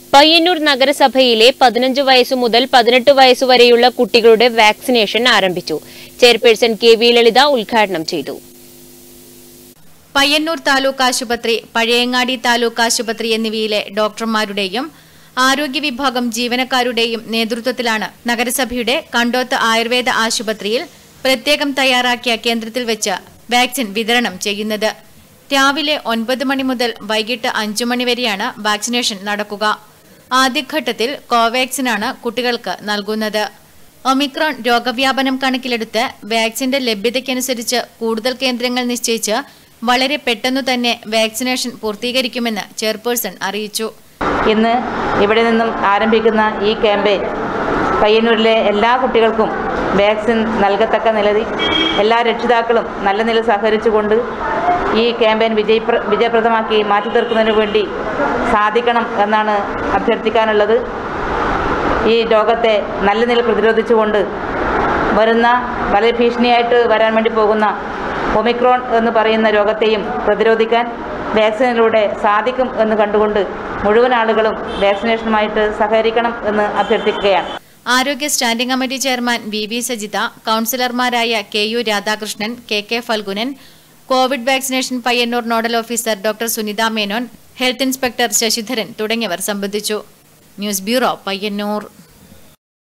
പയ്യന്നൂർ നഗരസഭയിലെ പതിനഞ്ച് വയസ്സു മുതൽ പതിനെട്ട് വയസ്സു വരെയുള്ള കുട്ടികളുടെ വാക്സിനേഷൻ ആരംഭിച്ചു ചെയർപേഴ്സൺ കെ വി ലളിത ഉദ്ഘാടനം ചെയ്തു പയ്യന്നൂർ താലൂക്ക് ആശുപത്രി പഴയങ്ങാടി താലൂക്ക് ആശുപത്രി എന്നിവയിലെ ഡോക്ടർമാരുടെയും ആരോഗ്യ വിഭാഗം ജീവനക്കാരുടെയും നേതൃത്വത്തിലാണ് നഗരസഭയുടെ കണ്ടോത്ത് ആയുർവേദ ആശുപത്രിയിൽ പ്രത്യേകം തയ്യാറാക്കിയ കേന്ദ്രത്തിൽ വെച്ച് വാക്സിൻ വിതരണം ചെയ്യുന്നത് രാവിലെ ഒൻപത് മണി മുതൽ വൈകിട്ട് അഞ്ചു മണി വരെയാണ് വാക്സിനേഷൻ നടക്കുക ആദ്യഘട്ടത്തിൽ കോവാക്സിനാണ് കുട്ടികൾക്ക് നൽകുന്നത് ഒമിക്രോൺ രോഗവ്യാപനം കണക്കിലെടുത്ത് വാക്സിന്റെ ലഭ്യതയ്ക്കനുസരിച്ച് കൂടുതൽ കേന്ദ്രങ്ങൾ നിശ്ചയിച്ച് വളരെ പെട്ടെന്നു തന്നെ വാക്സിനേഷൻ പൂർത്തീകരിക്കുമെന്ന് ചെയർപേഴ്സൺ അറിയിച്ചു ഇന്ന് ഇവിടെ നിന്നും ആരംഭിക്കുന്ന ഈ ക്യാമ്പയിൻ പയ്യന്നൂരിലെ എല്ലാ കുട്ടികൾക്കും വാക്സിൻ നൽകത്തക്ക നിലയിൽ എല്ലാ രക്ഷിതാക്കളും നല്ല നില സഹകരിച്ചുകൊണ്ട് ഈ ക്യാമ്പയിൻ വിജയപ്ര വിജയപ്രദമാക്കി മാറ്റി തീർക്കുന്നതിന് വേണ്ടി സാധിക്കണം എന്നാണ് അഭ്യർത്ഥിക്കാനുള്ളത് ഈ രോഗത്തെ നല്ല നില പ്രതിരോധിച്ചുകൊണ്ട് വരുന്ന വളരെ ഭീഷണിയായിട്ട് വരാൻ വേണ്ടി പോകുന്ന ഒമിക്രോൺ എന്ന് പറയുന്ന രോഗത്തെയും പ്രതിരോധിക്കാൻ വാക്സിനിലൂടെ സാധിക്കും എന്ന് കണ്ടുകൊണ്ട് മുഴുവൻ ആളുകളും വാക്സിനേഷനുമായിട്ട് സഹകരിക്കണം എന്ന് അഭ്യർത്ഥിക്കുകയാണ് ആരോഗ്യ standing committee chairman V V Sajitha കൌൺസിലർമാരായ K U Radhakrishnan K K Phalgunan covid vaccination Payyanur nodal officer doctor Sunitha Menon health inspector Sasidharan തുടങ്ങിയവർ സംബന്ധിച്ചു ന്യൂസ് ബ്യൂറോ പയ്യന്നൂർ